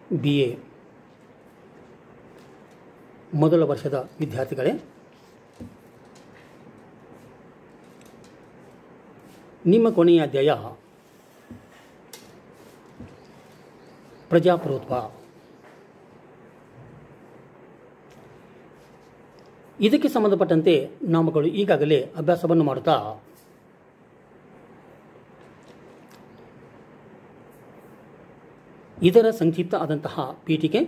B A ಮೊದಲ ವರ್ಷದ ವಿದ್ಯಾರ್ಥಿಗಳೇ ನಿಮ್ಮ ಕೊನೆಯ ಅಧ್ಯಾಯ ಪ್ರಜಾಪ್ರಭುತ್ವ ಇದಕ್ಕೆ ಸಂಬಂಧಪಟ್ಟಂತೆ ನಾಮಗಳು ಈಗಾಗಲೇ ಅಭ್ಯಾಸವನ್ನು ಮಾಡುತ್ತಾ ಇದರ ಸಂಕ್ಷಿಪ್ತ ಆದಂತಹ ಪೀಠಿಕೆ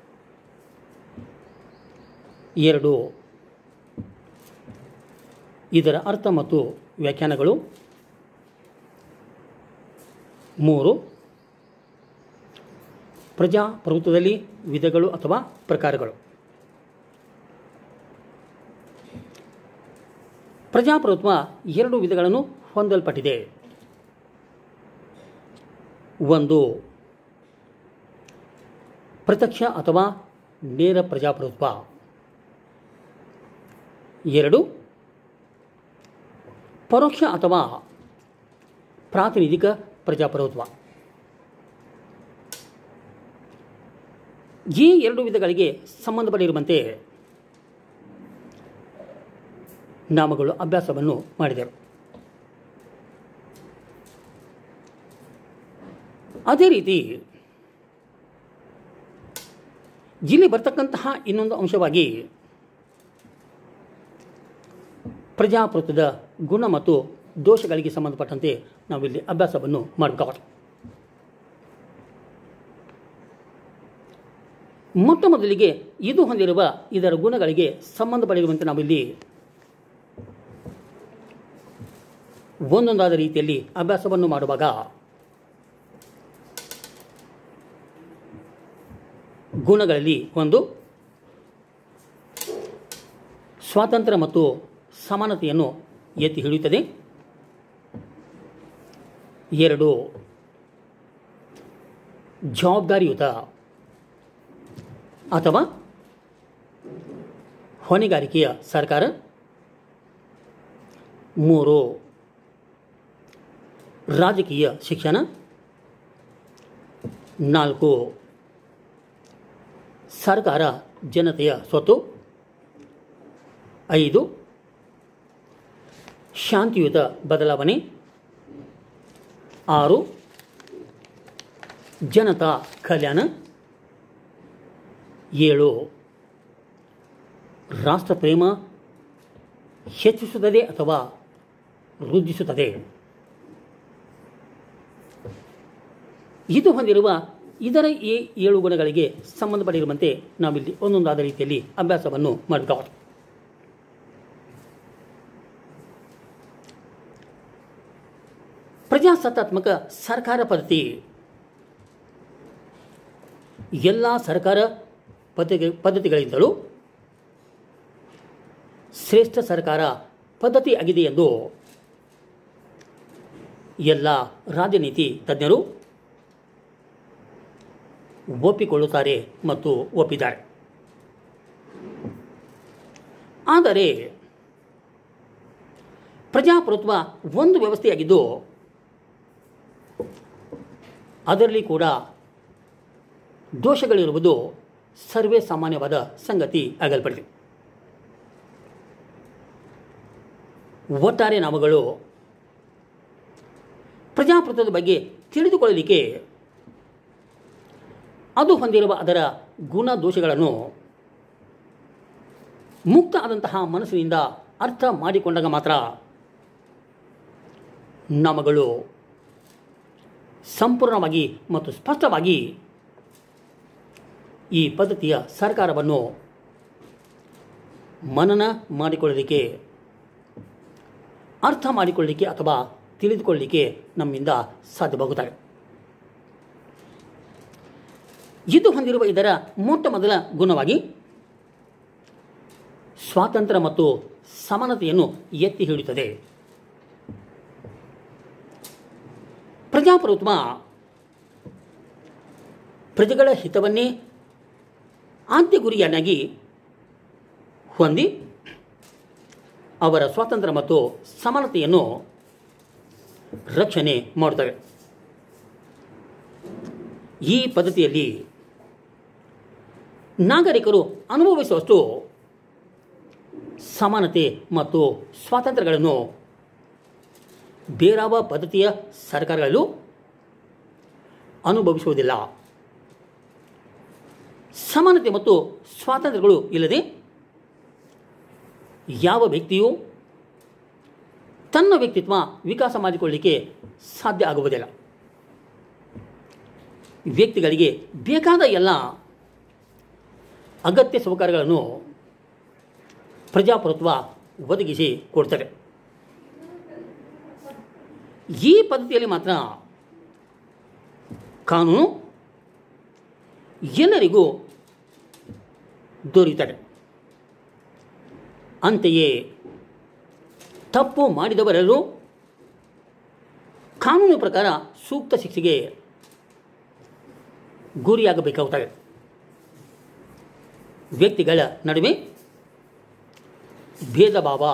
ಎರಡು ಇದರ ಅರ್ಥ ಮತ್ತು ವ್ಯಾಖ್ಯಾನಗಳು ಮೂರು ಪ್ರಜಾಪ್ರಭುತ್ವದಲ್ಲಿ ವಿಧಗಳು ಅಥವಾ ಪ್ರಕಾರಗಳು ಪ್ರಜಾಪ್ರಭುತ್ವ ಎರಡು ವಿಧಗಳನ್ನು ಹೊಂದಲ್ಪಟ್ಟಿದೆ ಒಂದು ಪ್ರತ್ಯಕ್ಷ ಅಥವಾ ನೇರ ಪ್ರಜಾಪ್ರಭುತ್ವ ಎರಡು ಪರೋಕ್ಷ ಅಥವಾ ಪ್ರಾತಿನಿಧಿಕ ಪ್ರಜಾಪ್ರಭುತ್ವ ಈ ಎರಡು ವಿಧಗಳಿಗೆ ಸಂಬಂಧಪಟ್ಟಿರುವಂತೆ ನಾಮಗಳು ಅಭ್ಯಾಸವನ್ನು ಮಾಡಿದರು ಅದೇ ರೀತಿ ಇಲ್ಲಿ ಬರ್ತಕ್ಕಂತಹ ಇನ್ನೊಂದು ಅಂಶವಾಗಿ ಪ್ರಜಾಪ್ರಭುತ್ವದ ಗುಣ ಮತ್ತು ದೋಷಗಳಿಗೆ ಸಂಬಂಧಪಟ್ಟಂತೆ ನಾವಿಲ್ಲಿ ಅಭ್ಯಾಸವನ್ನು ಮಾಡಬೇಕಾಗುತ್ತೆ ಮೊಟ್ಟ ಮೊದಲಿಗೆ ಇದು ಹೊಂದಿರುವ ಇದರ ಗುಣಗಳಿಗೆ ಸಂಬಂಧಪಟ್ಟಿರುವಂತೆ ನಾವಿಲ್ಲಿ ಒಂದೊಂದಾದ ರೀತಿಯಲ್ಲಿ ಅಭ್ಯಾಸವನ್ನು ಮಾಡುವಾಗ ಗುಣಗಳಲ್ಲಿ ಒಂದು ಸ್ವಾತಂತ್ರ್ಯ ಮತ್ತು ಸಮಾನತೆಯನ್ನು ಎತ್ತಿ ಹಿಡಿಯುತ್ತದೆ ಎರಡು ಜವಾಬ್ದಾರಿಯುತ ಅಥವಾ ಹೊಣೆಗಾರಿಕೆಯ ಸರ್ಕಾರ ಮೂರು ರಾಜಕೀಯ ಶಿಕ್ಷಣ ನಾಲ್ಕು ಸರ್ಕಾರ ಜನತೆಯ ಸ್ವತ್ತು ಐದು ಶಾಂತಿಯುತ ಬದಲಾವಣೆ ಆರು ಜನತಾ ಕಲ್ಯಾಣ ಏಳು ರಾಷ್ಟ್ರಪ್ರೇಮ ಹೆಚ್ಚಿಸುತ್ತದೆ ಅಥವಾ ವೃದ್ಧಿಸುತ್ತದೆ ಇದು ಹೊಂದಿರುವ ಇದರ ಈ ಏಳು ಗುಣಗಳಿಗೆ ಸಂಬಂಧಪಟ್ಟಿರುವಂತೆ ನಾವಿಲ್ಲಿ ಒಂದೊಂದಾದ ರೀತಿಯಲ್ಲಿ ಅಭ್ಯಾಸವನ್ನು ಮಾಡಬಹುದು ಪ್ರಜಾಸತ್ತಾತ್ಮಕ ಸರ್ಕಾರ ಪದ್ಧತಿ ಎಲ್ಲ ಸರ್ಕಾರ ಪದ್ಧತಿ ಪದ್ಧತಿಗಳಿಂದಲೂ ಶ್ರೇಷ್ಠ ಸರ್ಕಾರ ಪದ್ಧತಿಯಾಗಿದೆ ಎಂದು ಎಲ್ಲ ರಾಜನೀತಿ ತಜ್ಞರು ಒಪ್ಪಿಕೊಳ್ಳುತ್ತಾರೆ ಮತ್ತು ಒಪ್ಪಿದ್ದಾರೆ ಆದರೆ ಪ್ರಜಾಪ್ರಭುತ್ವ ಒಂದು ವ್ಯವಸ್ಥೆಯಾಗಿದ್ದು ಅದರಲ್ಲಿ ಕೂಡ ದೋಷಗಳಿರುವುದು ಸರ್ವೇ ಸಾಮಾನ್ಯವಾದ ಸಂಗತಿ ಆಗಲ್ಪಡಿದೆ ಒಟ್ಟಾರೆ ನಾವುಗಳು ಪ್ರಜಾಪ್ರಭುತ್ವದ ಬಗ್ಗೆ ತಿಳಿದುಕೊಳ್ಳಲಿಕ್ಕೆ ಅದು ಹೊಂದಿರುವ ಅದರ ಗುಣ ದೋಷಗಳನ್ನು ಮುಕ್ತ ಆದಂತಹ ಮನಸ್ಸಿನಿಂದ ಅರ್ಥ ಮಾಡಿಕೊಂಡಾಗ ಮಾತ್ರ ನಮಗಳು ಸಂಪೂರ್ಣವಾಗಿ ಮತ್ತು ಸ್ಪಷ್ಟವಾಗಿ ಈ ಪದ್ಧತಿಯ ಸರ್ಕಾರವನ್ನು ಮನನ ಮಾಡಿಕೊಳ್ಳಲಿಕ್ಕೆ ಅರ್ಥ ಮಾಡಿಕೊಳ್ಳಲಿಕ್ಕೆ ಅಥವಾ ತಿಳಿದುಕೊಳ್ಳಲಿಕ್ಕೆ ನಮ್ಮಿಂದ ಸಾಧ್ಯವಾಗುತ್ತದೆ ಇದು ಹೊಂದಿರುವ ಇದರ ಮೊಟ್ಟ ಮೊದಲ ಗುಣವಾಗಿ ಸ್ವಾತಂತ್ರ್ಯ ಮತ್ತು ಸಮಾನತೆಯನ್ನು ಎತ್ತಿ ಹಿಡಿಯುತ್ತದೆ ಪ್ರಜಾಪ್ರಭುತ್ವ ಪ್ರಜೆಗಳ ಹಿತವನ್ನೇ ಆದ್ಯ ಗುರಿಯನ್ನಾಗಿ ಹೊಂದಿ ಅವರ ಸ್ವಾತಂತ್ರ್ಯ ಮತ್ತು ಸಮಾನತೆಯನ್ನು ರಕ್ಷಣೆ ಮಾಡುತ್ತವೆ ಈ ಪದ್ಧತಿಯಲ್ಲಿ ನಾಗರಿಕರು ಅನುಭವಿಸುವಷ್ಟು ಸಮಾನತೆ ಮತ್ತು ಸ್ವಾತಂತ್ರ್ಯಗಳನ್ನು ಬೇರಾವ ಪದ್ಧತಿಯ ಸರ್ಕಾರಗಳು ಅನುಭವಿಸುವುದಿಲ್ಲ ಸಮಾನತೆ ಮತ್ತು ಸ್ವಾತಂತ್ರ್ಯಗಳು ಇಲ್ಲದೆ ಯಾವ ವ್ಯಕ್ತಿಯೂ ತನ್ನ ವ್ಯಕ್ತಿತ್ವ ವಿಕಾಸ ಮಾಡಿಕೊಳ್ಳಲಿಕ್ಕೆ ಸಾಧ್ಯ ಆಗುವುದಿಲ್ಲ ವ್ಯಕ್ತಿಗಳಿಗೆ ಬೇಕಾದ ಎಲ್ಲ ಅಗತ್ಯ ಸೌಕರ್ಯಗಳನ್ನು ಪ್ರಜಾಪ್ರಭುತ್ವ ಒದಗಿಸಿ ಕೊಡ್ತಾರೆ ಈ ಪದ್ಧತಿಯಲ್ಲಿ ಮಾತ್ರ ಕಾನೂನು ಎಲ್ಲರಿಗೂ ದೊರೆಯುತ್ತದೆ ಅಂತೆಯೇ ತಪ್ಪು ಮಾಡಿದವರೆಲ್ಲರೂ ಕಾನೂನು ಪ್ರಕಾರ ಸೂಕ್ತ ಶಿಕ್ಷೆಗೆ ಗುರಿಯಾಗಬೇಕಾಗುತ್ತದೆ ವ್ಯಕ್ತಿಗಳ ನಡುವೆ ಭೇದ ಭಾವ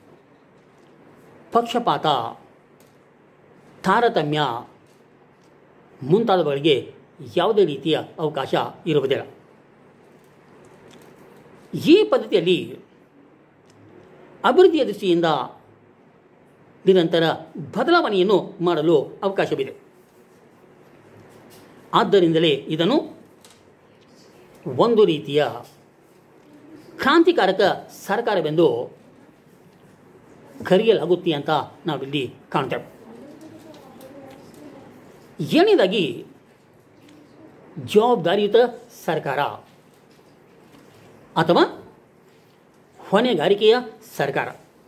ಪಕ್ಷಪಾತ ತಾರತಮ್ಯ ಮುಂತಾದವುಗಳಿಗೆ ಯಾವುದೇ ರೀತಿಯ ಅವಕಾಶ ಇರುವುದಿಲ್ಲ ಈ ಪದ್ಧತಿಯಲ್ಲಿ ಅಭಿವೃದ್ಧಿಯ ದೃಷ್ಟಿಯಿಂದ ನಿರಂತರ ಬದಲಾವಣೆಯನ್ನು ಮಾಡಲು ಅವಕಾಶವಿದೆ ಆದ್ದರಿಂದಲೇ ಇದನ್ನು ಒಂದು ರೀತಿಯ ಕ್ರಾಂತಿಕಾರಕ ಸರ್ಕಾರವೆಂದು ಕರೆಯಲಾಗುತ್ತೆ ಅಂತ ನಾವಿಲ್ಲಿ ಕಾಣ್ತೇವೆ ಏನೇದಾಗಿ ಜವಾಬ್ದಾರಿಯುತ ಸರ್ಕಾರ ಅಥವಾ ಹೊಣೆಗಾರಿಕೆಯ ಸರ್ಕಾರ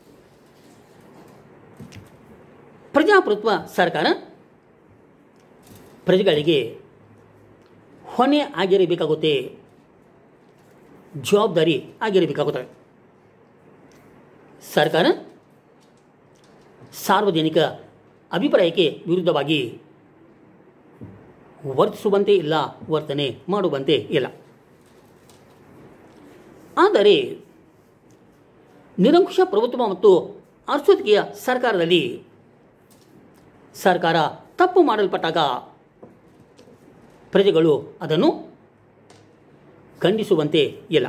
ಪ್ರಜಾಪ್ರಭುತ್ವ ಸರ್ಕಾರ ಪ್ರಜೆಗಳಿಗೆ ಹೊಣೆ ಆಗಿರಬೇಕಾಗುತ್ತೆ ಜವಾಬ್ದಾರಿ ಆಗಿರಬೇಕಾಗುತ್ತದೆ ಸರ್ಕಾರ ಸಾರ್ವಜನಿಕ ಅಭಿಪ್ರಾಯಕ್ಕೆ ವಿರುದ್ಧವಾಗಿ ವರ್ತಿಸುವಂತೆ ಇಲ್ಲ ವರ್ತನೆ ಮಾಡುವಂತೆ ಇಲ್ಲ ಆದರೆ ನಿರಂಕುಶ ಪ್ರಭುತ್ವ ಮತ್ತು ಅರ್ಸೋತಿಕೆಯ ಸರ್ಕಾರದಲ್ಲಿ ಸರ್ಕಾರ ತಪ್ಪು ಮಾಡಲ್ಪಟ್ಟಾಗ ಪ್ರಜೆಗಳು ಅದನ್ನು ಖಂಡಿಸುವಂತೆ ಇಲ್ಲ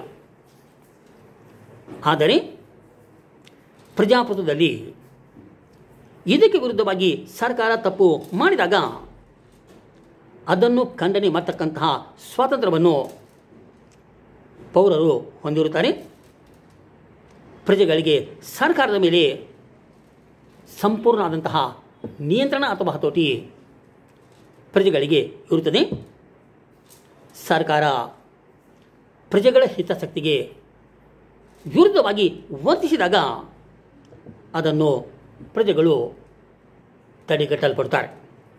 ಆದರೆ ಪ್ರಜಾಪ್ರಭುತ್ವದಲ್ಲಿ ಇದಕ್ಕೆ ವಿರುದ್ಧವಾಗಿ ಸರ್ಕಾರ ತಪ್ಪು ಮಾಡಿದಾಗ ಅದನ್ನು ಖಂಡನೆ ಮಾಡತಕ್ಕಂತಹ ಸ್ವಾತಂತ್ರ್ಯವನ್ನು ಪೌರರು ಹೊಂದಿರುತ್ತಾರೆ ಪ್ರಜೆಗಳಿಗೆ ಸರ್ಕಾರದ ಮೇಲೆ ಸಂಪೂರ್ಣವಾದಂತಹ ನಿಯಂತ್ರಣ ಅಥವಾ ಹತೋಟಿ ಪ್ರಜೆಗಳಿಗೆ ಇರುತ್ತದೆ ಸರ್ಕಾರ ಪ್ರಜೆಗಳ ಹಿತಾಸಕ್ತಿಗೆ ವಿರುದ್ಧವಾಗಿ ವರ್ತಿಸಿದಾಗ ಅದನ್ನು ಪ್ರಜೆಗಳು ತಡೆಗಟ್ಟಲ್ಪಡ್ತಾರೆ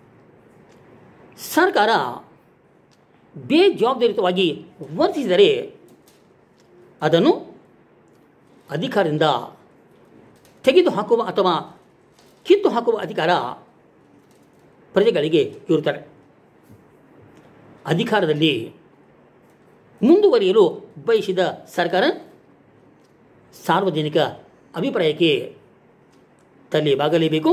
ಸರ್ಕಾರ ಬೇಜವಾಬ್ದಾರಿತವಾಗಿ ವರ್ತಿಸಿದರೆ ಅದನ್ನು ಅಧಿಕಾರದಿಂದ ತೆಗೆದುಹಾಕುವ ಅಥವಾ ಕಿತ್ತು ಹಾಕುವ ಅಧಿಕಾರ ಪ್ರಜೆಗಳಿಗೆ ಇರುತ್ತಾರೆ ಅಧಿಕಾರದಲ್ಲಿ ಮುಂದುವರಿಯಲು ಬಯಸಿದ ಸರ್ಕಾರ ಸಾರ್ವಜನಿಕ ಅಭಿಪ್ರಾಯಕ್ಕೆ ತಲೆ ಬಾಗಲೇಬೇಕು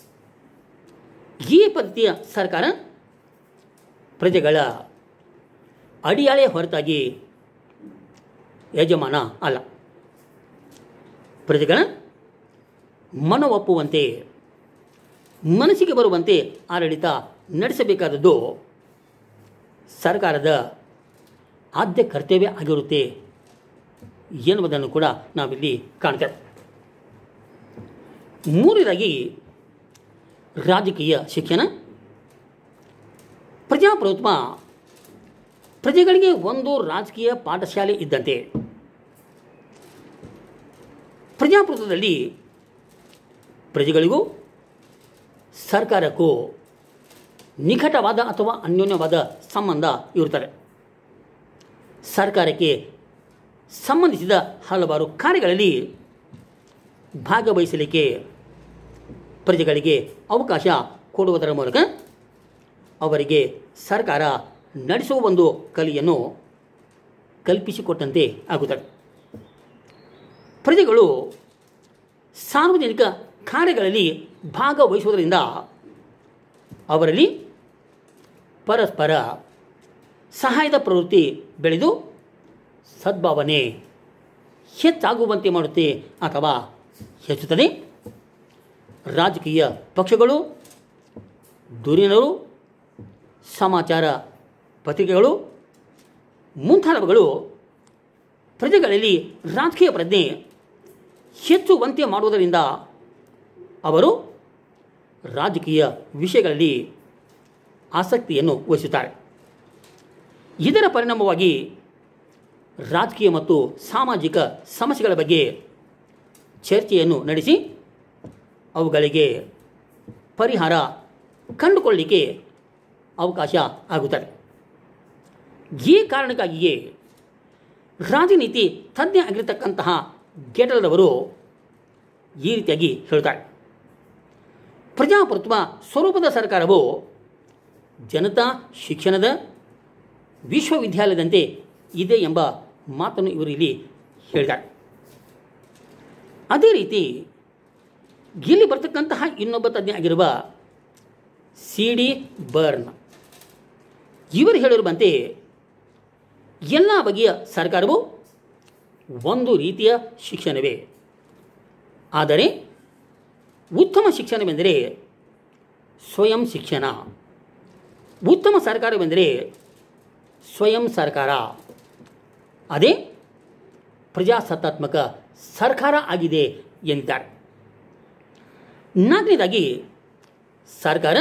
ಈ ಪದ್ಧತಿಯ ಸರ್ಕಾರ ಪ್ರಜೆಗಳ ಅಡಿಯಾಳೆ ಹೊರತಾಗಿ ಯಜಮಾನ ಅಲ್ಲ ಪ್ರಜೆಗಳ ಮನವೊಪ್ಪುವಂತೆ ಮನಸ್ಸಿಗೆ ಬರುವಂತೆ ಆಡಳಿತ ನಡೆಸಬೇಕಾದದ್ದು ಸರ್ಕಾರದ ಆದ್ಯ ಕರ್ತವ್ಯ ಆಗಿರುತ್ತೆ ಎನ್ನುವುದನ್ನು ಕೂಡ ನಾವಿಲ್ಲಿ ಕಾಣ್ತೇವೆ ಮೂರನೇದಾಗಿ ರಾಜಕೀಯ ಶಿಕ್ಷಣ ಪ್ರಜಾಪ್ರಭುತ್ವ ಪ್ರಜೆಗಳಿಗೆ ಒಂದು ರಾಜಕೀಯ ಪಾಠಶಾಲೆ ಇದ್ದಂತೆ ಪ್ರಜಾಪ್ರಭುತ್ವದಲ್ಲಿ ಪ್ರಜೆಗಳಿಗೂ ಸರ್ಕಾರಕ್ಕೂ ನಿಕಟವಾದ ಅಥವಾ ಅನ್ಯೋನ್ಯವಾದ ಸಂಬಂಧ ಇರುತ್ತದೆ ಸರ್ಕಾರಕ್ಕೆ ಸಂಬಂಧಿಸಿದ ಹಲವಾರು ಕಾರ್ಯಗಳಲ್ಲಿ ಭಾಗವಹಿಸಲಿಕ್ಕೆ ಪ್ರಜೆಗಳಿಗೆ ಅವಕಾಶ ಕೊಡುವುದರ ಮೂಲಕ ಅವರಿಗೆ ಸರ್ಕಾರ ನಡೆಸುವ ಒಂದು ಕಲೆಯನ್ನು ಕಲ್ಪಿಸಿಕೊಟ್ಟಂತೆ ಆಗುತ್ತದೆ ಪ್ರಜೆಗಳು ಸಾರ್ವಜನಿಕ ಕಾರ್ಯಗಳಲ್ಲಿ ಭಾಗವಹಿಸುವುದರಿಂದ ಅವರಲ್ಲಿ ಪರಸ್ಪರ ಸಹಾಯದ ಪ್ರವೃತ್ತಿ ಬೆಳೆದು ಸದ್ಭಾವನೆ ಹೆಚ್ಚಾಗುವಂತೆ ಮಾಡುತ್ತೆ ಅಥವಾ ಹೆಚ್ಚುತ್ತದೆ ರಾಜಕೀಯ ಪಕ್ಷಗಳು ಧುರೀಣರು ಸಮಾಚಾರ ಪತ್ರಿಕೆಗಳು ಮುಂತಾದವುಗಳು ಪ್ರಜೆಗಳಲ್ಲಿ ರಾಜಕೀಯ ಪ್ರಜ್ಞೆ ಹೆಚ್ಚುವಂತೆ ಮಾಡುವುದರಿಂದ ಅವರು ರಾಜಕೀಯ ವಿಷಯಗಳಲ್ಲಿ ಆಸಕ್ತಿಯನ್ನು ವಹಿಸುತ್ತಾರೆ ಇದರ ಪರಿಣಾಮವಾಗಿ ರಾಜಕೀಯ ಮತ್ತು ಸಾಮಾಜಿಕ ಸಮಸ್ಯೆಗಳ ಬಗ್ಗೆ ಚರ್ಚೆಯನ್ನು ನಡೆಸಿ ಅವುಗಳಿಗೆ ಪರಿಹಾರ ಕಂಡುಕೊಳ್ಳಲಿಕ್ಕೆ ಅವಕಾಶ ಆಗುತ್ತದೆ ಈ ಕಾರಣಕ್ಕಾಗಿಯೇ ರಾಜನೀತಿ ತಜ್ಞ ಆಗಿರತಕ್ಕಂತಹ ಗೆಟಲ್ರವರು ಈ ರೀತಿಯಾಗಿ ಹೇಳ್ತಾರೆ ಪ್ರಜಾಪ್ರಭುತ್ವ ಸ್ವರೂಪದ ಸರ್ಕಾರವು ಜನತಾ ಶಿಕ್ಷಣದ ವಿಶ್ವವಿದ್ಯಾಲಯದಂತೆ ಇದೆ ಎಂಬ ಮಾತನ್ನು ಇವರು ಇಲ್ಲಿ ಹೇಳಿದ್ದಾರೆ ಅದೇ ರೀತಿ ಇಲ್ಲಿ ಬರ್ತಕ್ಕಂತಹ ಇನ್ನೊಬ್ಬ ತಜ್ಞ ಆಗಿರುವ ಸಿ ಡಿ ಬರ್ನ್ ಇವರು ಹೇಳಿರುವಂತೆ ಎಲ್ಲ ಬಗೆಯ ಸರ್ಕಾರವು ಒಂದು ರೀತಿಯ ಶಿಕ್ಷಣವೇ ಆದರೆ ಉತ್ತಮ ಶಿಕ್ಷಣವೆಂದರೆ ಸ್ವಯಂ ಶಿಕ್ಷಣ ಉತ್ತಮ ಸರ್ಕಾರವೆಂದರೆ ಸ್ವಯಂ ಸರ್ಕಾರ ಅದೇ ಪ್ರಜಾಸತ್ತಾತ್ಮಕ ಸರ್ಕಾರ ಆಗಿದೆ ಎಂದಿದ್ದಾರೆ ನಾಲ್ಕನೇದಾಗಿ ಸರ್ಕಾರ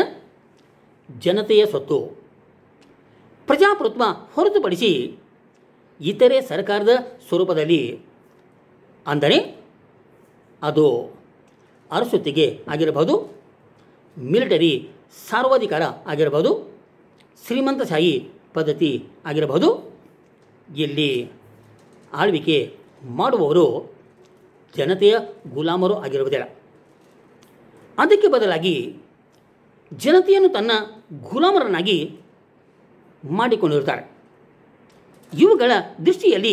ಜನತೆಯ ಸ್ವತ್ತು ಪ್ರಜಾಪ್ರಭುತ್ವ ಹೊರತುಪಡಿಸಿ ಇತರೆ ಸರ್ಕಾರದ ಸ್ವರೂಪದಲ್ಲಿ ಅಂದರೆ ಅದು ಅರಸೊತ್ತಿಗೆ ಆಗಿರಬಹುದು ಮಿಲಿಟರಿ ಸಾರ್ವಾಧಿಕಾರ ಆಗಿರಬಹುದು ಶ್ರೀಮಂತಶಾಹಿ ಪದ್ಧತಿ ಆಗಿರಬಹುದು ಇಲ್ಲಿ ಆಳ್ವಿಕೆ ಮಾಡುವವರು ಜನತೆಯ ಗುಲಾಮರು ಆಗಿರುವುದಿಲ್ಲ ಅದಕ್ಕೆ ಬದಲಾಗಿ ಜನತೆಯನ್ನು ತನ್ನ ಗುಲಾಮರನ್ನಾಗಿ ಮಾಡಿಕೊಂಡಿರುತ್ತಾರೆ ಇವುಗಳ ದೃಷ್ಟಿಯಲ್ಲಿ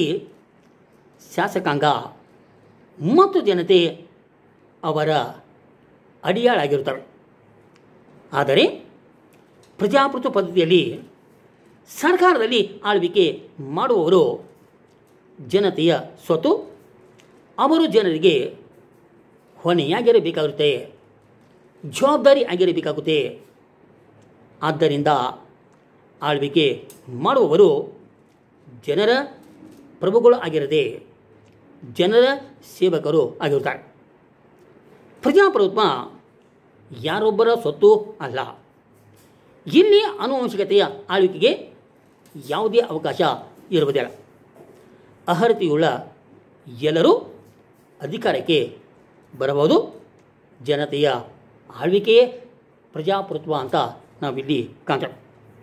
ಶಾಸಕಾಂಗ ಮತ್ತು ಜನತೆ ಅವರ ಅಡಿಯಾಳಾಗಿರುತ್ತವೆ ಆದರೆ ಪ್ರಜಾಪ್ರಭುತ್ವ ಪದ್ಧತಿಯಲ್ಲಿ ಸರ್ಕಾರದಲ್ಲಿ ಆಳ್ವಿಕೆ ಮಾಡುವವರು ಜನತೆಯ ಸ್ವತ್ತು ಅವರು ಜನರಿಗೆ ಹೊಣೆಯಾಗಿರಬೇಕಾಗುತ್ತೆ ಜವಾಬ್ದಾರಿ ಆಗಿರಬೇಕಾಗುತ್ತೆ ಆದ್ದರಿಂದ ಆಳ್ವಿಕೆ ಮಾಡುವವರು ಜನರ ಪ್ರಭುಗಳು ಆಗಿರದೆ ಜನರ ಸೇವಕರು ಆಗಿರುತ್ತಾರೆ ಪ್ರಜಾಪ್ರಭುತ್ವ ಯಾರೊಬ್ಬರ ಸ್ವತ್ತು ಅಲ್ಲ ಇಲ್ಲಿ ಆನುವಂಶಿಕತೆಯ ಆಳ್ವಿಕೆಗೆ ಯಾವುದೇ ಅವಕಾಶ ಇರುವುದಿಲ್ಲ ಅರ್ಹತೆಯುಳ್ಳ ಎಲ್ಲರೂ ಅಧಿಕಾರಕ್ಕೆ ಬರಬಹುದು ಜನತೆಯ ಆಳ್ವಿಕೆಯೇ ಪ್ರಜಾಪ್ರಭುತ್ವ ಅಂತ ನಾವಿಲ್ಲಿ ಕಾಣ್ತೇವೆ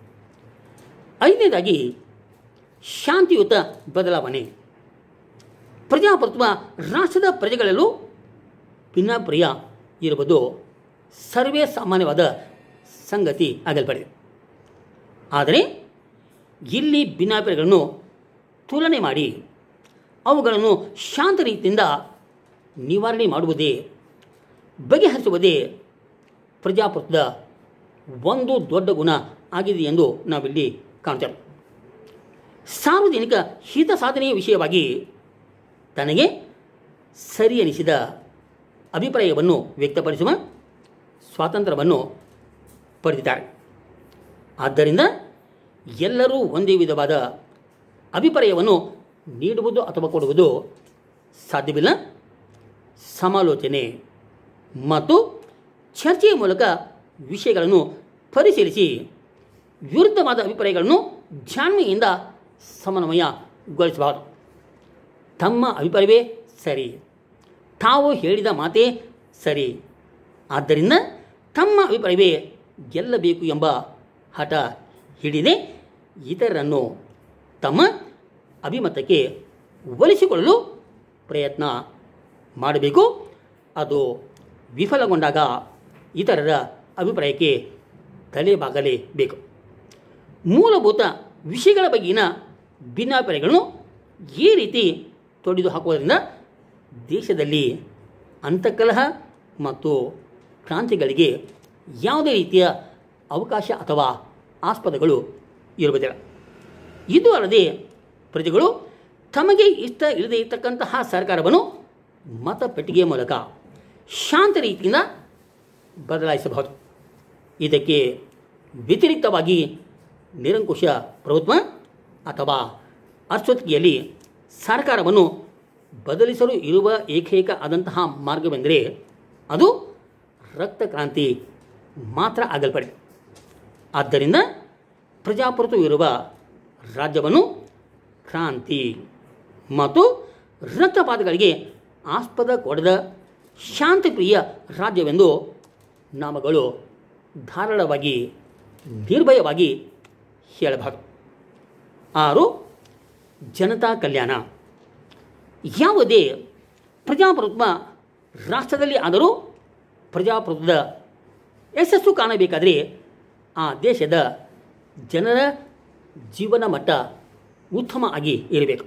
ಐದನೇದಾಗಿ ಶಾಂತಿಯುತ ಬದಲಾವಣೆ ಪ್ರಜಾಪ್ರಭುತ್ವ ರಾಷ್ಟ್ರದ ಪ್ರಜೆಗಳಲ್ಲೂ ಭಿನ್ನಾಪ್ರಿಯ ಇರುವುದು ಸರ್ವೇ ಸಾಮಾನ್ಯವಾದ ಸಂಗತಿ ಆಗಲ್ಪಡಿದೆ ಆದರೆ ಇಲ್ಲಿ ಭಿನ್ನಾಭಿಪ್ರಾಯಗಳನ್ನು ತುಲನೆ ಮಾಡಿ ಅವುಗಳನ್ನು ಶಾಂತ ರೀತಿಯಿಂದ ನಿವಾರಣೆ ಮಾಡುವುದೇ ಬಗೆಹರಿಸುವುದೇ ಪ್ರಜಾಪ್ರಭುತ್ವದ ಒಂದು ದೊಡ್ಡ ಗುಣ ಆಗಿದೆ ಎಂದು ನಾವಿಲ್ಲಿ ಕಾಣ್ತೇವೆ ಸಾರ್ವಜನಿಕ ಹಿತ ಸಾಧನೆಯ ವಿಷಯವಾಗಿ ತನಗೆ ಸರಿ ಎನಿಸಿದ ಅಭಿಪ್ರಾಯವನ್ನು ವ್ಯಕ್ತಪಡಿಸುವ ಸ್ವಾತಂತ್ರ್ಯವನ್ನು ಪಡೆದಿದ್ದಾರೆ ಆದ್ದರಿಂದ ಎಲ್ಲರೂ ಒಂದೇ ವಿಧವಾದ ಅಭಿಪ್ರಾಯವನ್ನು ನೀಡುವುದು ಅಥವಾ ಕೊಡುವುದು ಸಾಧ್ಯವಿಲ್ಲ ಸಮಾಲೋಚನೆ ಮತ್ತು ಚರ್ಚೆಯ ಮೂಲಕ ವಿಷಯಗಳನ್ನು ಪರಿಶೀಲಿಸಿ ವಿರುದ್ಧವಾದ ಅಭಿಪ್ರಾಯಗಳನ್ನು ಜಾಣ್ಮೆಯಿಂದ ಸಮನ್ವಯಗೊಳಿಸಬಾರದು ತಮ್ಮ ಅಭಿಪ್ರಾಯವೇ ಸರಿ ತಾವು ಹೇಳಿದ ಮಾತೇ ಸರಿ ಆದ್ದರಿಂದ ತಮ್ಮ ಅಭಿಪ್ರಾಯವೇ ಗೆಲ್ಲಬೇಕು ಎಂಬ ಹಠ ಹಿಡಿದೆ ಇತರರನ್ನು ತಮ್ಮ ಅಭಿಮತಕ್ಕೆ ಒಲಿಸಿಕೊಳ್ಳಲು ಪ್ರಯತ್ನ ಮಾಡಬೇಕು ಅದು ವಿಫಲಗೊಂಡಾಗ ಇತರರ ಅಭಿಪ್ರಾಯಕ್ಕೆ ತಲೆಬಾಗಲೇಬೇಕು ಮೂಲಭೂತ ವಿಷಯಗಳ ಬಗ್ಗಿನ ಭಿನ್ನಾಭಿಪ್ರಾಯಗಳನ್ನು ಈ ರೀತಿ ತೊಡೆದು ಹಾಕುವುದರಿಂದ ದೇಶದಲ್ಲಿ ಅಂತಃಕಲಹ ಮತ್ತು ಕ್ರಾಂತಿಗಳಿಗೆ ಯಾವುದೇ ರೀತಿಯ ಅವಕಾಶ ಅಥವಾ ಆಸ್ಪದಗಳು ಇರುವುದಿಲ್ಲ ಇದು ಅಲ್ಲದೆ ಪ್ರಜೆಗಳು ತಮಗೆ ಇಷ್ಟ ಇಲ್ಲದೆ ಇರತಕ್ಕಂತಹ ಸರ್ಕಾರವನ್ನು ಮತಪೆಟ್ಟಿಗೆಯ ಮೂಲಕ ಶಾಂತ ರೀತಿಯಿಂದ ಬದಲಾಯಿಸಬಹುದು ಇದಕ್ಕೆ ವ್ಯತಿರಿಕ್ತವಾಗಿ ನಿರಂಕುಶ ಪ್ರಭುತ್ವ ಅಥವಾ ಅಶ್ವತ್ಥಿಯಲ್ಲಿ ಸರ್ಕಾರವನ್ನು ಬದಲಿಸಲು ಇರುವ ಏಕೈಕ ಆದಂತಹ ಮಾರ್ಗವೆಂದರೆ ಅದು ರಕ್ತ ಕ್ರಾಂತಿ ಮಾತ್ರ ಆಗಲ್ಪಡಿದೆ ಆದ್ದರಿಂದ ಪ್ರಜಾಪ್ರಭುತ್ವವಿರುವ ರಾಜ್ಯವನ್ನು ಕ್ರಾಂತಿ ಮತ್ತು ರಕ್ತಪಾತಗಳಿಗೆ ಆಸ್ಪದ ಕೊಡದ ಶಾಂತಿಪ್ರಿಯ ರಾಜ್ಯವೆಂದು ನಾಮಗಳು ಧಾರಾಳವಾಗಿ ನಿರ್ಭಯವಾಗಿ ಹೇಳಬಹುದು ಆರು ಜನತಾ ಕಲ್ಯಾಣ ಯಾವುದೇ ಪ್ರಜಾಪ್ರಭುತ್ವ ರಾಷ್ಟ್ರದಲ್ಲಿ ಆದರೂ ಪ್ರಜಾಪ್ರಭುತ್ವದ ಯಶಸ್ಸು ಕಾಣಬೇಕಾದರೆ ಆ ದೇಶದ ಜನರ ಜೀವನ ಮಟ್ಟ ಉತ್ತಮ ಆಗಿ ಇರಬೇಕು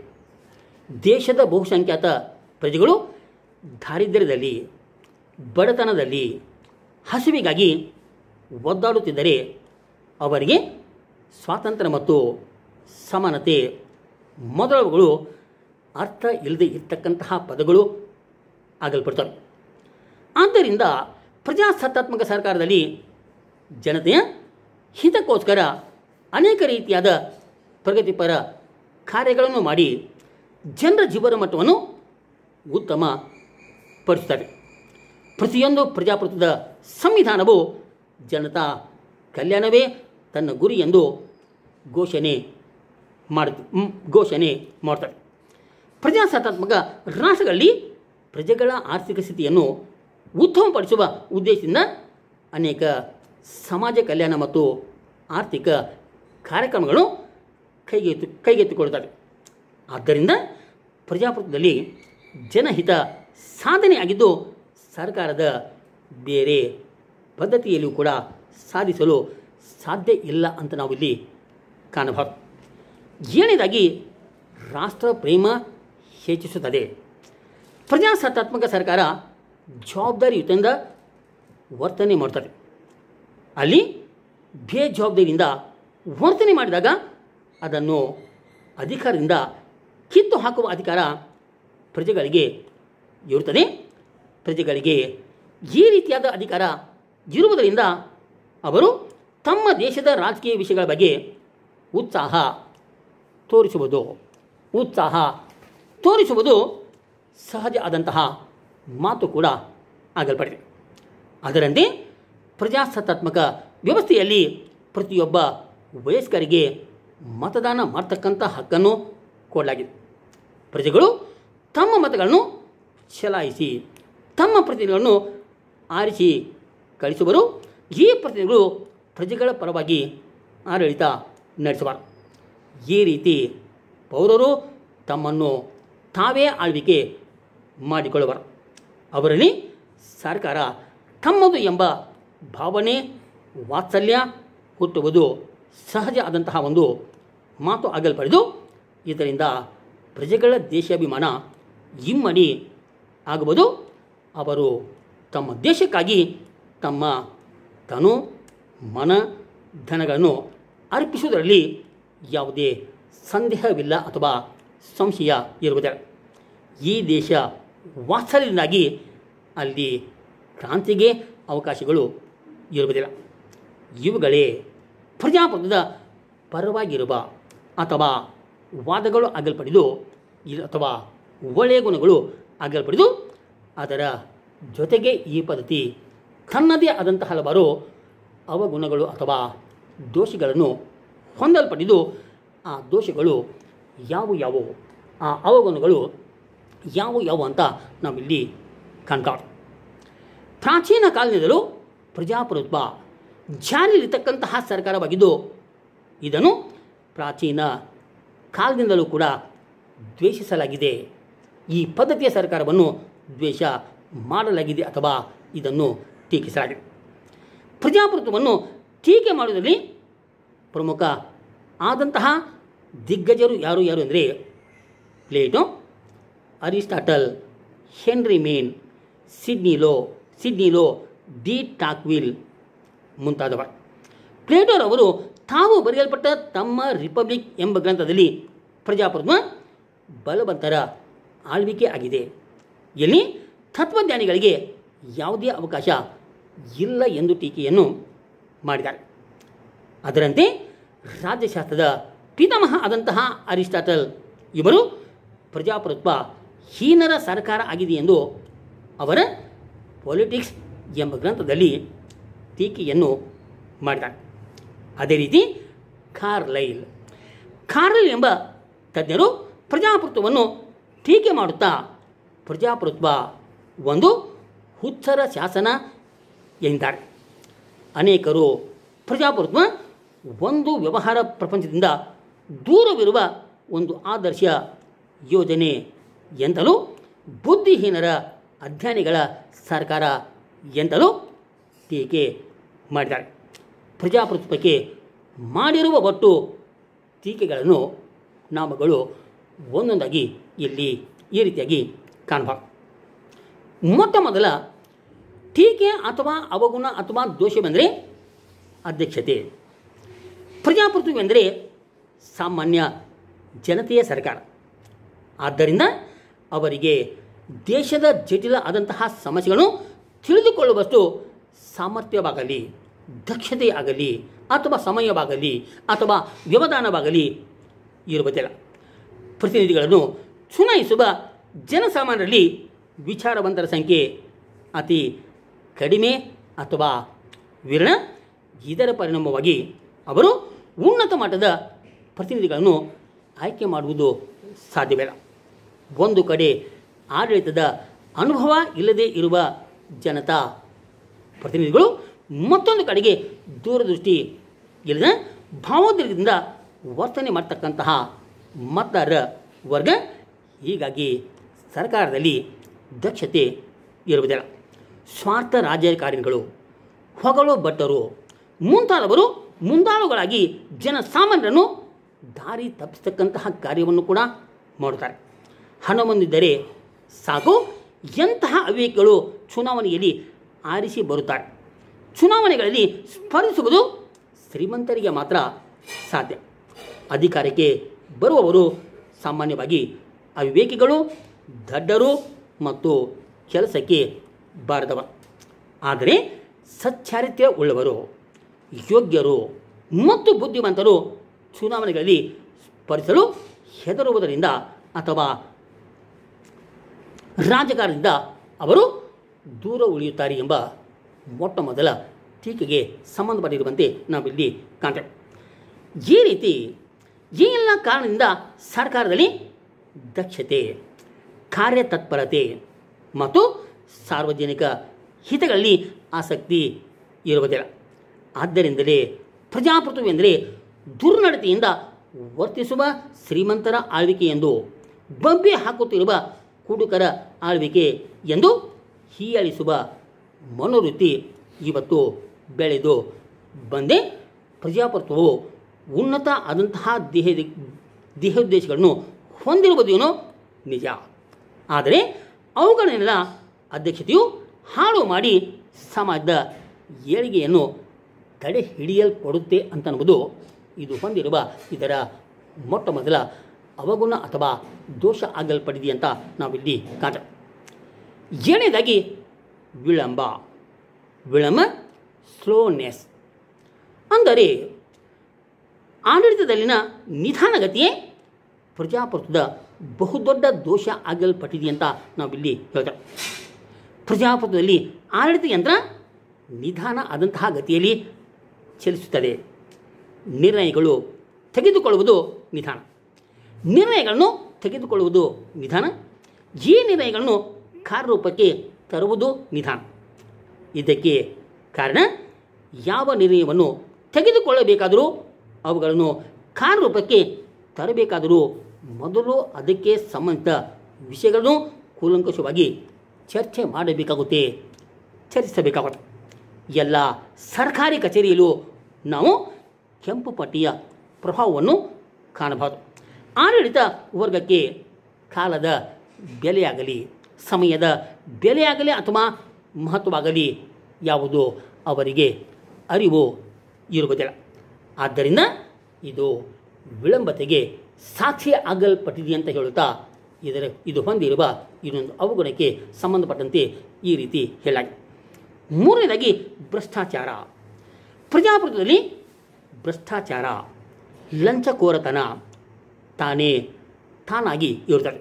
ದೇಶದ ಬಹುಸಂಖ್ಯಾತ ಪ್ರಜೆಗಳು ದಾರಿದ್ರ್ಯದಲ್ಲಿ ಬಡತನದಲ್ಲಿ ಹಸಿವಿಗಾಗಿ ಒದ್ದಾಡುತ್ತಿದ್ದರೆ ಅವರಿಗೆ ಸ್ವಾತಂತ್ರ್ಯ ಮತ್ತು ಸಮಾನತೆ ಮೊದಲವುಗಳು ಅರ್ಥ ಇಲ್ಲದೆ ಇರ್ತಕ್ಕಂತಹ ಪದಗಳು ಆಗಲ್ಪಡ್ತವೆ ಆದ್ದರಿಂದ ಪ್ರಜಾಸತ್ತಾತ್ಮಕ ಸರ್ಕಾರದಲ್ಲಿ ಜನತೆಯ ಹಿತಕ್ಕೋಸ್ಕರ ಅನೇಕ ರೀತಿಯಾದ ಪ್ರಗತಿಪರ ಕಾರ್ಯಗಳನ್ನು ಮಾಡಿ ಜನರ ಜೀವನ ಮಟ್ಟವನ್ನು ಉತ್ತಮ ಪಡಿಸುತ್ತದೆ ಪ್ರತಿಯೊಂದು ಪ್ರಜಾಪ್ರಭುತ್ವದ ಸಂವಿಧಾನವು ಜನತಾ ಕಲ್ಯಾಣವೇ ತನ್ನ ಗುರಿ ಎಂದು ಘೋಷಣೆ ಮಾಡ ಘೋಷಣೆ ಮಾಡ್ತಾರೆ ಪ್ರಜಾಸತ್ತಾತ್ಮಕ ರಾಷ್ಟ್ರಗಳಲ್ಲಿ ಪ್ರಜೆಗಳ ಆರ್ಥಿಕ ಸ್ಥಿತಿಯನ್ನು ಉತ್ತಮಪಡಿಸುವ ಉದ್ದೇಶದಿಂದ ಅನೇಕ ಸಮಾಜ ಕಲ್ಯಾಣ ಮತ್ತು ಆರ್ಥಿಕ ಕಾರ್ಯಕ್ರಮಗಳು ಕೈಗೆತ್ತು ಕೈಗೆತ್ತಿಕೊಳ್ಳುತ್ತವೆ ಆದ್ದರಿಂದ ಪ್ರಜಾಪ್ರಭುತ್ವದಲ್ಲಿ ಜನಹಿತ ಸಾಧನೆಯಾಗಿದ್ದು ಸರ್ಕಾರದ ಬೇರೆ ಪದ್ಧತಿಯಲ್ಲಿಯೂ ಕೂಡ ಸಾಧಿಸಲು ಸಾಧ್ಯ ಇಲ್ಲ ಅಂತ ನಾವು ಇಲ್ಲಿ ಕಾಣಬಹುದು ಏಳನೇದಾಗಿ ರಾಷ್ಟ್ರ ಪ್ರೇಮ ಹೆಚ್ಚಿಸುತ್ತದೆ ಪ್ರಜಾಸತ್ತಾತ್ಮಕ ಸರ್ಕಾರ ಜವಾಬ್ದಾರಿಯುತದಿಂದ ವರ್ತನೆ ಮಾಡ್ತದೆ ಅಲ್ಲಿ ಬೇಜವಾಬ್ದಾರಿಯಿಂದ ವರ್ತನೆ ಮಾಡಿದಾಗ ಅದನ್ನು ಅಧಿಕಾರದಿಂದ ಕಿತ್ತು ಹಾಕುವ ಅಧಿಕಾರ ಪ್ರಜೆಗಳಿಗೆ ಇರುತ್ತದೆ ಪ್ರಜೆಗಳಿಗೆ ಈ ರೀತಿಯಾದ ಅಧಿಕಾರ ಇರುವುದರಿಂದ ಅವರು ತಮ್ಮ ದೇಶದ ರಾಜಕೀಯ ವಿಷಯಗಳ ಬಗ್ಗೆ ಉತ್ಸಾಹ ತೋರಿಸುವುದು ಉತ್ಸಾಹ ತೋರಿಸುವುದು ಸಹಜ ಆದಂತಹ ಮಾತು ಕೂಡ ಆಗಲ್ಪಡಿದೆ ಅದರಂತೆ ಪ್ರಜಾಸತ್ತಾತ್ಮಕ ವ್ಯವಸ್ಥೆಯಲ್ಲಿ ಪ್ರತಿಯೊಬ್ಬ ವಯಸ್ಕರಿಗೆ ಮತದಾನ ಮಾಡ್ತಕ್ಕಂಥ ಹಕ್ಕನ್ನು ಕೊಡಲಾಗಿದೆ ಪ್ರಜೆಗಳು ತಮ್ಮ ಮತಗಳನ್ನು ಚಲಾಯಿಸಿ ತಮ್ಮ ಪ್ರತಿನಿಧಿಗಳನ್ನು ಆರಿಸಿ ಕಳಿಸುವರು ಈ ಪ್ರತಿನಿಧಿಗಳು ಪ್ರಜೆಗಳ ಪರವಾಗಿ ಆಡಳಿತ ನಡೆಸುವರು ಈ ರೀತಿ ಪೌರರು ತಮ್ಮನ್ನು ತಾವೇ ಆಳ್ವಿಕೆ ಮಾಡಿಕೊಳ್ಳುವರು ಅವರಲ್ಲಿ ಸರ್ಕಾರ ತಮ್ಮದು ಎಂಬ ಭಾವನೆ ವಾತ್ಸಲ್ಯ ಹುಟ್ಟುವುದು ಸಹಜ ಆದಂತಹ ಒಂದು ಮಾತು ಆಗಲ್ಪಡೆದು ಇದರಿಂದ ಪ್ರಜೆಗಳ ದೇಶಾಭಿಮಾನ ಇಮ್ಮಡಿ ಆಗುವುದು ಅವರು ತಮ್ಮ ದೇಶಕ್ಕಾಗಿ ತಮ್ಮ ತನು ಮನ ಧನಗಳನ್ನು ಅರ್ಪಿಸುವುದರಲ್ಲಿ ಯಾವುದೇ ಸಂದೇಹವಿಲ್ಲ ಅಥವಾ ಸಂಶಯ ಇರುವುದಿಲ್ಲ ಈ ದೇಶ ವಾತ್ಸಲ್ಯದಿಂದಾಗಿ ಅಲ್ಲಿ ಕ್ರಾಂತಿಗೆ ಅವಕಾಶಗಳು ಇರುವುದಿಲ್ಲ ಇವುಗಳೇ ಪ್ರಜಾಪ್ರಭುತ್ವದ ಪರವಾಗಿರುವ ಅಥವಾ ವಾದಗಳು ಆಗಲ್ಪಡಿದು ಇ- ಅಥವಾ ಒಳ್ಳೆಯ ಗುಣಗಳು ಆಗಲ್ಪಡಿದು ಅದರ ಜೊತೆಗೆ ಈ ಪದ್ಧತಿ ತನ್ನದೇ ಆದಂತಹ ಹಲವಾರು ಅವಗುಣಗಳು ಅಥವಾ ದೋಷಗಳನ್ನು ಹೊಂದಲ್ಪಟ್ಟಿದ್ದು ಆ ದೋಷಗಳು ಯಾವುವು ಯಾವುವು ಆ ಅವಗುಣಗಳು ಯಾವುವು ಯಾವುವು ಅಂತ ನಾವಿಲ್ಲಿ ಕಾಣ್ತಾವೆ ಪ್ರಾಚೀನ ಕಾಲದಿಂದಲೂ ಪ್ರಜಾಪ್ರಭುತ್ವ ಜಾರಿಯಲ್ಲಿರ್ತಕ್ಕಂತಹ ಸರ್ಕಾರವಾಗಿದ್ದು ಇದನ್ನು ಪ್ರಾಚೀನ ಕಾಲದಿಂದಲೂ ಕೂಡ ದ್ವೇಷಿಸಲಾಗಿದೆ ಈ ಪದ್ಧತಿಯ ಸರ್ಕಾರವನ್ನು ದ್ವೇಷ ಮಾಡಲಾಗಿದೆ ಅಥವಾ ಇದನ್ನು ಟೀಕಿಸಲಾಗಿದೆ ಪ್ರಜಾಪ್ರಭುತ್ವವನ್ನು ಟೀಕೆ ಮಾಡುವುದರಲ್ಲಿ ಪ್ರಮುಖ ಆದಂತಹ ದಿಗ್ಗಜರು ಯಾರು ಯಾರು ಅಂದರೆ Plato Aristotle Henry Maine Sidney Low Sidney Low de Tocqueville ಮುಂತಾದವರು ಪ್ಲೇಟೋರವರು ತಾವು ಬರೆಯಲ್ಪಟ್ಟ ತಮ್ಮ ರಿಪಬ್ಲಿಕ್ ಎಂಬ ಗ್ರಂಥದಲ್ಲಿ ಪ್ರಜಾಪ್ರಭುತ್ವ ಬಲವಂತರ ಆಳ್ವಿಕೆ ಆಗಿದೆ ಎಲ್ಲಿ ತತ್ವಜ್ಞಾನಿಗಳಿಗೆ ಯಾವುದೇ ಅವಕಾಶ ಇಲ್ಲ ಎಂದು ಟೀಕೆಯನ್ನು ಮಾಡಿದ್ದಾರೆ ಅದರಂತೆ ರಾಜ್ಯಶಾಸ್ತ್ರದ ಪಿತಾಮಹ ಆದಂತಹ ಅರಿಸ್ಟಾಟಲ್ ಇವರು ಪ್ರಜಾಪ್ರಭುತ್ವ ಹೀನರ ಸರ್ಕಾರ ಆಗಿದೆ ಎಂದು ಅವರ ಪೊಲಿಟಿಕ್ಸ್ ಎಂಬ ಗ್ರಂಥದಲ್ಲಿ ಟೀಕೆಯನ್ನು ಮಾಡಿದ್ದಾರೆ ಅದೇ ರೀತಿ ಕಾರ್ಲೈಲ್ ಕಾರ್ಲೈಲ್ ಎಂಬ ತಜ್ಞರು ಪ್ರಜಾಪ್ರಭುತ್ವವನ್ನು ಟೀಕೆ ಮಾಡುತ್ತಾ ಪ್ರಜಾಪ್ರಭುತ್ವ ಒಂದು ಹುಚ್ಚರ ಶಾಸನ ಎಂದಿದ್ದಾರೆ ಅನೇಕರು ಪ್ರಜಾಪ್ರಭುತ್ವ ಒಂದು ವ್ಯವಹಾರ ಪ್ರಪಂಚದಿಂದ ದೂರವಿರುವ ಒಂದು ಆದರ್ಶ ಯೋಜನೆ ಎಂತಲೂ ಬುದ್ಧಿಹೀನರ ಅಧ್ಯಯನಿಗಳ ಸರ್ಕಾರ ಎಂತಲೂ ಟೀಕೆ ಮಾಡಿದ್ದಾರೆ ಪ್ರಜಾಪ್ರಭುತ್ವಕ್ಕೆ ಮಾಡಿರುವ ಒಟ್ಟು ಟೀಕೆಗಳನ್ನು ನಾಮಗಳು ಒಂದೊಂದಾಗಿ ಇಲ್ಲಿ ಈ ರೀತಿಯಾಗಿ ಕಾಣಬಹುದು ಮೊಟ್ಟ ಮೊದಲ ಟೀಕೆ ಅಥವಾ ಅವಗುಣ ಅಥವಾ ದೋಷವೆಂದರೆ ಅಧ್ಯಕ್ಷತೆ ಪ್ರಜಾಪ್ರಭುತ್ವವೆಂದರೆ ಸಾಮಾನ್ಯ ಜನತೆಯ ಸರ್ಕಾರ ಆದ್ದರಿಂದ ಅವರಿಗೆ ದೇಶದ ಜಟಿಲ ಆದಂತಹ ಸಮಸ್ಯೆಗಳನ್ನು ತಿಳಿದುಕೊಳ್ಳುವಷ್ಟು ಸಾಮರ್ಥ್ಯವಾಗಲಿ ದಕ್ಷತೆಯಾಗಲಿ ಅಥವಾ ಸಮಯವಾಗಲಿ ಅಥವಾ ವ್ಯವಧಾನವಾಗಲಿ ಇರುವುದಿಲ್ಲ ಪ್ರತಿನಿಧಿಗಳನ್ನು ಚುನಾಯಿಸುವ ಜನಸಾಮಾನ್ಯರಲ್ಲಿ ವಿಚಾರವಂತರ ಸಂಖ್ಯೆ ಅತಿ ಕಡಿಮೆ ಅಥವಾ ವಿರಳ ಇದರ ಪರಿಣಾಮವಾಗಿ ಅವರು ಉನ್ನತ ಮಟ್ಟದ ಪ್ರತಿನಿಧಿಗಳನ್ನು ಆಯ್ಕೆ ಮಾಡುವುದು ಸಾಧ್ಯವಿಲ್ಲ ಒಂದು ಕಡೆ ಆಡಳಿತದ ಅನುಭವ ಇಲ್ಲದೆ ಇರುವ ಜನತಾ ಪ್ರತಿನಿಧಿಗಳು ಮತ್ತೊಂದು ಕಡೆಗೆ ದೂರದೃಷ್ಟಿ ಇಲ್ಲದ ಭಾವೋದ್ರೇಕದಿಂದ ವರ್ತನೆ ಮಾಡ್ತಕ್ಕಂತಹ ಮತದಾರರ ವರ್ಗ ಹೀಗಾಗಿ ಸರ್ಕಾರದಲ್ಲಿ ದಕ್ಷತೆ ಇರುವುದಿಲ್ಲ ಸ್ವಾರ್ಥ ರಾಜಕಾರಣಿಗಳು ಹೊಗಳು ಭಟ್ಟರು ಮುಂತಾದವರು ಮುಂದಾಳುಗಳಾಗಿ ಜನಸಾಮಾನ್ಯರನ್ನು ದಾರಿ ತಪ್ಪಿಸ್ತಕ್ಕಂತಹ ಕಾರ್ಯವನ್ನು ಕೂಡ ಮಾಡುತ್ತಾರೆ ಹಣ ಹೊಂದಿದ್ದರೆ ಸಾಕು ಎಂತಹ ಅವಿವೇಕಿಗಳು ಚುನಾವಣೆಯಲ್ಲಿ ಆರಿಸಿ ಬರುತ್ತಾರೆ ಚುನಾವಣೆಗಳಲ್ಲಿ ಸ್ಪರ್ಧಿಸುವುದು ಶ್ರೀಮಂತರಿಗೆ ಮಾತ್ರ ಸಾಧ್ಯ ಅಧಿಕಾರಕ್ಕೆ ಬರುವವರು ಸಾಮಾನ್ಯವಾಗಿ ಅವಿವೇಕಿಗಳು ದಡ್ಡರು ಮತ್ತು ಕೆಲಸಕ್ಕೆ ಬಾರದವ ಆದರೆ ಸಚ್ಚಾರಿತ್ರ್ಯ ಉಳ್ಳವರು ಯೋಗ್ಯರು ಮತ್ತು ಬುದ್ಧಿವಂತರು ಚುನಾವಣೆಗಳಲ್ಲಿ ಸ್ಪರ್ಧಿಸಲು ಹೆದರುವುದರಿಂದ ಅಥವಾ ರಾಜಕಾರಣದಿಂದ ಅವರು ದೂರ ಉಳಿಯುತ್ತಾರೆ ಎಂಬ ಮೊಟ್ಟ ಮೊದಲ ಟೀಕೆಗೆ ಸಂಬಂಧಪಟ್ಟಿರುವಂತೆ ನಾವಿಲ್ಲಿ ಕಾಣ್ತೇವೆ ಈ ರೀತಿ ಈ ಎಲ್ಲ ಕಾರಣದಿಂದ ಸರ್ಕಾರದಲ್ಲಿ ದಕ್ಷತೆ ಕಾರ್ಯತತ್ಪರತೆ ಮತ್ತು ಸಾರ್ವಜನಿಕ ಹಿತಗಳಲ್ಲಿ ಆಸಕ್ತಿ ಇರುವುದಿಲ್ಲ ಆದ್ದರಿಂದಲೇ ಪ್ರಜಾಪ್ರಭುತ್ವವೆಂದರೆ ದುರ್ನಡತೆಯಿಂದ ವರ್ತಿಸುವ ಶ್ರೀಮಂತರ ಆಳ್ವಿಕೆ ಎಂದು ಬಬ್ಬೆ ಹಾಕುತ್ತಿರುವ ಕುಡುಕರ ಆಳ್ವಿಕೆ ಎಂದು ಹೀಯಾಳಿಸುವ ಮನೋವೃತ್ತಿ ಇವತ್ತು ಬೆಳೆದು ಬಂದೆ ಪ್ರಜಾಪ್ರಭುತ್ವವು ಉನ್ನತ ಆದಂತಹ ದೇಹ ದೇಹೋದ್ದೇಶಗಳನ್ನು ಹೊಂದಿರುವುದೇನೋ ನಿಜ ಆದರೆ ಅವುಗಳನ್ನೆಲ್ಲ ಅಧ್ಯಕ್ಷತೆಯು ಹಾಳು ಮಾಡಿ ಸಮಾಜದ ಏಳಿಗೆಯನ್ನು ತಡೆ ಹಿಡಿಯಲ್ಪಡುತ್ತೆ ಅಂತನ್ನುವುದು ಇದು ಹೊಂದಿರುವ ಇದರ ಮೊಟ್ಟ ಮೊದಲ ಅವಗುಣ ಅಥವಾ ದೋಷ ಆಗಲ್ಪಡಿದೆ ಅಂತ ನಾವಿಲ್ಲಿ ಕಾಣ ಏಳನೇದಾಗಿ ವಿಳಂಬ ವಿಳಂಬ ಸ್ಲೋನೆಸ್ ಅಂದರೆ ಆಡಳಿತದಲ್ಲಿನ ನಿಧಾನಗತಿಯೇ ಪ್ರಜಾಪ್ರಭುತ್ವದ ಬಹುದೊಡ್ಡ ದೋಷ ಆಗಲ್ಪಟ್ಟಿದೆ ಅಂತ ನಾವಿಲ್ಲಿ ಹೇಳ್ತೇವೆ ಪ್ರಜಾಪ್ರಭುತ್ವದಲ್ಲಿ ಆಡಳಿತ ಯಂತ್ರ ನಿಧಾನ ಆದಂತಹ ಗತಿಯಲ್ಲಿ ಚಲಿಸುತ್ತದೆ ನಿರ್ಣಯಗಳು ತೆಗೆದುಕೊಳ್ಳುವುದು ನಿಧಾನ ನಿರ್ಣಯಗಳನ್ನು ತೆಗೆದುಕೊಳ್ಳುವುದು ನಿಧಾನ ಈ ನಿರ್ಣಯಗಳನ್ನು ಕಾರ್ಯರೂಪಕ್ಕೆ ತರುವುದು ನಿಧಾನ ಇದಕ್ಕೆ ಕಾರಣ ಯಾವ ನಿರ್ಣಯವನ್ನು ತೆಗೆದುಕೊಳ್ಳಬೇಕಾದರೂ ಅವುಗಳನ್ನು ಕಾರ್ಯರೂಪಕ್ಕೆ ತರಬೇಕಾದರೂ ಮೊದಲು ಅದಕ್ಕೆ ಸಂಬಂಧಿತ ವಿಷಯಗಳನ್ನು ಕೂಲಂಕಷವಾಗಿ ಚರ್ಚೆ ಮಾಡಬೇಕಾಗುತ್ತೆ ಚರ್ಚಿಸಬೇಕಾಗುತ್ತೆ ಎಲ್ಲ ಸರ್ಕಾರಿ ಕಚೇರಿಯಲ್ಲೂ ನಾವು ಕೆಂಪು ಪಟ್ಟಿಯ ಪ್ರಭಾವವನ್ನು ಕಾಣಬಹುದು ಆಡಳಿತ ವರ್ಗಕ್ಕೆ ಕಾಲದ ಬೆಲೆಯಾಗಲಿ ಸಮಯದ ಬೆಲೆಯಾಗಲಿ ಅಥವಾ ಮಹತ್ವವಾಗಲಿ ಯಾವುದು ಅವರಿಗೆ ಅರಿವು ಇರುವುದಿಲ್ಲ ಆದ್ದರಿಂದ ಇದು ವಿಳಂಬತೆಗೆ ಸಾಕ್ಷಿ ಆಗಲ್ಪಟ್ಟಿದೆ ಅಂತ ಹೇಳುತ್ತಾ ಇದರ ಇದು ಹೊಂದಿರುವ ಇನ್ನೊಂದು ಅವಗುಣಕ್ಕೆ ಸಂಬಂಧಪಟ್ಟಂತೆ ಈ ರೀತಿ ಹೇಳಲಾಗಿದೆ ಮೂರನೇದಾಗಿ ಭ್ರಷ್ಟಾಚಾರ ಪ್ರಜಾಪ್ರಭುತ್ವದಲ್ಲಿ ಭ್ರಷ್ಟಾಚಾರ ಲಂಚಕೋರತನ ತಾನೇ ತಾನಾಗಿ ಇರುತ್ತದೆ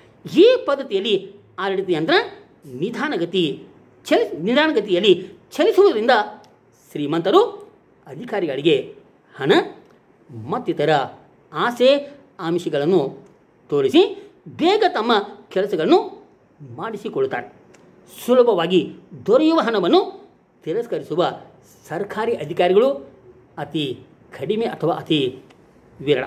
ಈ ಪದ್ಧತಿಯಲ್ಲಿ ಆಡಳಿತ ಯಂತ್ರ ನಿಧಾನಗತಿ ಚಲಿ ನಿಧಾನಗತಿಯಲ್ಲಿ ಚಲಿಸುವುದರಿಂದ ಶ್ರೀಮಂತರು ಅಧಿಕಾರಿಗಳಿಗೆ ಹಣ ಮತ್ತಿತರ ಆಸೆ ಆಮಿಷಗಳನ್ನು ತೋರಿಸಿ ಬೇಗ ತಮ್ಮ ಕೆಲಸಗಳನ್ನು ಮಾಡಿಸಿಕೊಳ್ಳುತ್ತಾರೆ ಸುಲಭವಾಗಿ ದೊರೆಯುವ ಹಣವನ್ನು ತಿರಸ್ಕರಿಸುವ ಸರ್ಕಾರಿ ಅಧಿಕಾರಿಗಳು ಅತಿ ಕಡಿಮೆ ಅಥವಾ ಅತಿ ವಿರಳ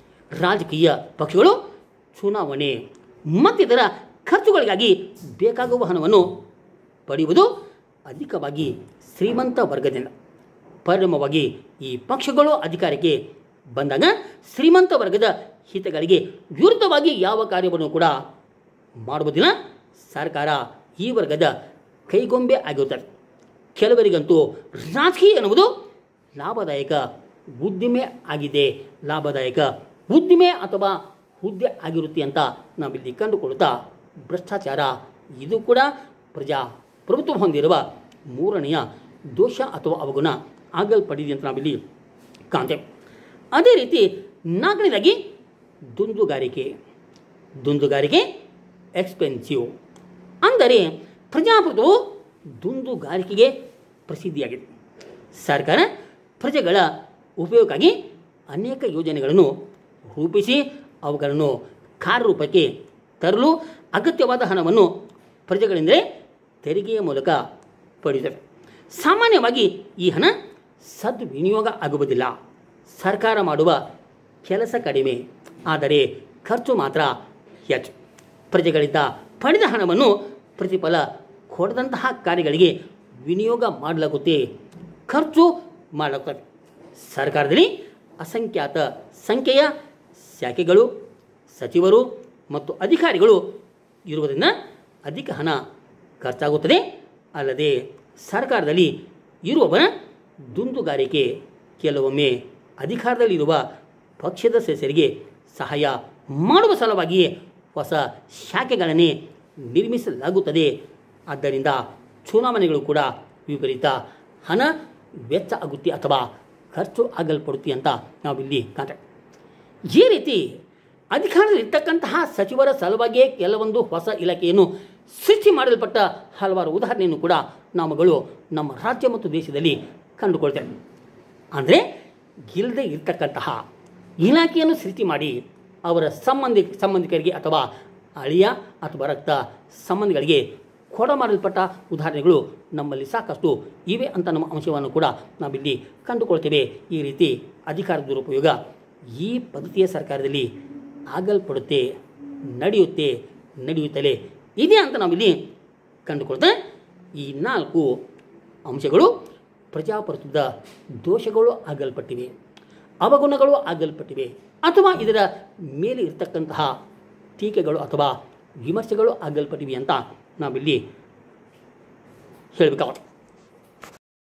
ರಾಜಕೀಯ ಪಕ್ಷಗಳು ಚುನಾವಣೆ ಮತ್ತಿತರ ಖರ್ಚುಗಳಿಗಾಗಿ ಬೇಕಾಗುವ ಹಣವನ್ನು ಪಡೆಯುವುದು ಅಧಿಕವಾಗಿ ಶ್ರೀಮಂತ ವರ್ಗದಿಂದ ಪರಿಣಾಮವಾಗಿ ಈ ಪಕ್ಷಗಳು ಅಧಿಕಾರಕ್ಕೆ ಬಂದಾಗ ಶ್ರೀಮಂತ ವರ್ಗದ ಹಿತಗಳಿಗೆ ವಿರುದ್ಧವಾಗಿ ಯಾವ ಕಾರ್ಯವನ್ನು ಕೂಡ ಮಾಡುವುದಿಲ್ಲ ಸರ್ಕಾರ ಈ ವರ್ಗದ ಕೈಗೊಂಬೆ ಆಗಿರುತ್ತದೆ ಕೆಲವರಿಗಂತೂ ರಾಜಕೀಯ ಎನ್ನುವುದು ಲಾಭದಾಯಕ ಉದ್ದಿಮೆ ಆಗಿದೆ ಲಾಭದಾಯಕ ಉದ್ದಿಮೆ ಅಥವಾ ಹುದ್ದೆ ಆಗಿರುತ್ತೆ ಅಂತ ನಾವಿಲ್ಲಿ ಕಂಡುಕೊಳ್ಳುತ್ತಾ ಭ್ರಷ್ಟಾಚಾರ ಇದು ಕೂಡ ಪ್ರಜಾ ಪ್ರಭುತ್ವ ಹೊಂದಿರುವ ಮೂರನೆಯ ದೋಷ ಅಥವಾ ಅವಗುಣ ಆಗಲ್ಪಡಿದೆ ಅಂತ ನಾವಿಲ್ಲಿ ಕಾಣ್ತೇವೆ ಅದೇ ರೀತಿ ನಾಲ್ಕನೇದಾಗಿ ದುಂದುಗಾರಿಕೆ ದುಂದುಗಾರಿಕೆ ಎಕ್ಸ್ಪೆನ್ಸಿವ್ ಅಂದರೆ ಪ್ರಜಾಪ್ರಭುತ್ವವು ದುಂದುಗಾರಿಕೆಗೆ ಪ್ರಸಿದ್ಧಿಯಾಗಿದೆ ಸರ್ಕಾರ ಪ್ರಜೆಗಳ ಉಪಯೋಗಕ್ಕಾಗಿ ಅನೇಕ ಯೋಜನೆಗಳನ್ನು ರೂಪಿಸಿ ಅವುಗಳನ್ನು ಕಾರ್ಯರೂಪಕ್ಕೆ ತರಲು ಅಗತ್ಯವಾದ ಹಣವನ್ನು ಪ್ರಜೆಗಳಿಂದಲೇ ತೆರಿಗೆಯ ಮೂಲಕ ಪಡೆಯುತ್ತವೆ ಸಾಮಾನ್ಯವಾಗಿ ಈ ಹಣ ಸದ್ವಿನಿಯೋಗ ಆಗುವುದಿಲ್ಲ ಸರ್ಕಾರ ಮಾಡುವ ಕೆಲಸ ಕಡಿಮೆ ಆದರೆ ಖರ್ಚು ಮಾತ್ರ ಹೆಚ್ಚು ಪ್ರಜೆಗಳಿಂದ ಪಡೆದ ಹಣವನ್ನು ಪ್ರತಿಫಲ ಕೊಡದಂತಹ ಕಾರ್ಯಗಳಿಗೆ ವಿನಿಯೋಗ ಮಾಡಲಾಗುತ್ತೆ ಖರ್ಚು ಮಾಡಲಾಗುತ್ತದೆ ಸರ್ಕಾರದಲ್ಲಿ ಅಸಂಖ್ಯಾತ ಸಂಖ್ಯೆಯ ಶಾಖೆಗಳು ಸಚಿವರು ಮತ್ತು ಅಧಿಕಾರಿಗಳು ಇರುವುದರಿಂದ ಅಧಿಕ ಹಣ ಖರ್ಚಾಗುತ್ತದೆ ಅಲ್ಲದೆ ಸರ್ಕಾರದಲ್ಲಿ ಇರುವವರ ದುಂದುಗಾರಿಕೆ ಕೆಲವೊಮ್ಮೆ ಅಧಿಕಾರದಲ್ಲಿರುವ ಪಕ್ಷದ ಸದಸ್ಯರಿಗೆ ಸಹಾಯ ಮಾಡುವ ಸಲುವಾಗಿಯೇ ಹೊಸ ಶಾಖೆಗಳನ್ನೇ ನಿರ್ಮಿಸಲಾಗುತ್ತದೆ ಆದ್ದರಿಂದ ಚುನಾವಣೆಗಳು ಕೂಡ ವಿಪರೀತ ಹಣ ವೆಚ್ಚ ಆಗುತ್ತೆ ಅಥವಾ ಖರ್ಚು ಆಗಲ್ಪಡುತ್ತೆ ಅಂತ ನಾವಿಲ್ಲಿ ಕಾಣ್ತೇವೆ ಈ ರೀತಿ ಅಧಿಕಾರದಲ್ಲಿರ್ತಕ್ಕಂತಹ ಸಚಿವರ ಸಲುವಾಗಿಯೇ ಕೆಲವೊಂದು ಹೊಸ ಇಲಾಖೆಯನ್ನು ಸೃಷ್ಟಿ ಮಾಡಲ್ಪಟ್ಟ ಹಲವಾರು ಉದಾಹರಣೆಯನ್ನು ಕೂಡ ನಾವುಗಳು ನಮ್ಮ ರಾಜ್ಯ ಮತ್ತು ದೇಶದಲ್ಲಿ ಕಂಡುಕೊಳ್ತೇವೆ ಅಂದರೆ ಇಲ್ಲದೆ ಇರ್ತಕ್ಕಂತಹ ಇಲಾಖೆಯನ್ನು ಸೃಷ್ಟಿ ಮಾಡಿ ಅವರ ಸಂಬಂಧಿ ಸಂಬಂಧಿಕರಿಗೆ ಅಥವಾ ಅಳಿಯ ಅಥವಾ ರಕ್ತ ಸಂಬಂಧಿಗಳಿಗೆ ಕೊಡ ಮಾಡಲ್ಪಟ್ಟ ಉದಾಹರಣೆಗಳು ನಮ್ಮಲ್ಲಿ ಸಾಕಷ್ಟು ಇವೆ ಅಂತ ನಮ್ಮ ಅಂಶವನ್ನು ಕೂಡ ನಾವಿಲ್ಲಿ ಕಂಡುಕೊಳ್ತೇವೆ ಈ ರೀತಿ ಅಧಿಕಾರ ದುರುಪಯೋಗ ಈ ಪದ್ಧತಿಯ ಸರ್ಕಾರದಲ್ಲಿ ಆಗಲ್ಪಡುತ್ತೆ ನಡೆಯುತ್ತೆ ನಡೆಯುತ್ತಲೇ ಇದೆ ಅಂತ ನಾವಿಲ್ಲಿ ಕಂಡುಕೊಳ್ತಾ ಈ ನಾಲ್ಕು ಅಂಶಗಳು ಪ್ರಜಾಪ್ರಭುತ್ವದ ದೋಷಗಳು ಆಗಲ್ಪಟ್ಟಿವೆ ಅವಗುಣಗಳು ಆಗಲ್ಪಟ್ಟಿವೆ ಅಥವಾ ಇದರ ಮೇಲೆ ಇರತಕ್ಕಂತಹ ಟೀಕೆಗಳು ಅಥವಾ ವಿಮರ್ಶೆಗಳು ಆಗಲ್ಪಟ್ಟಿವೆ ಅಂತ ನಾವಿಲ್ಲಿ ಹೇಳಬೇಕಾಗುತ್ತೆ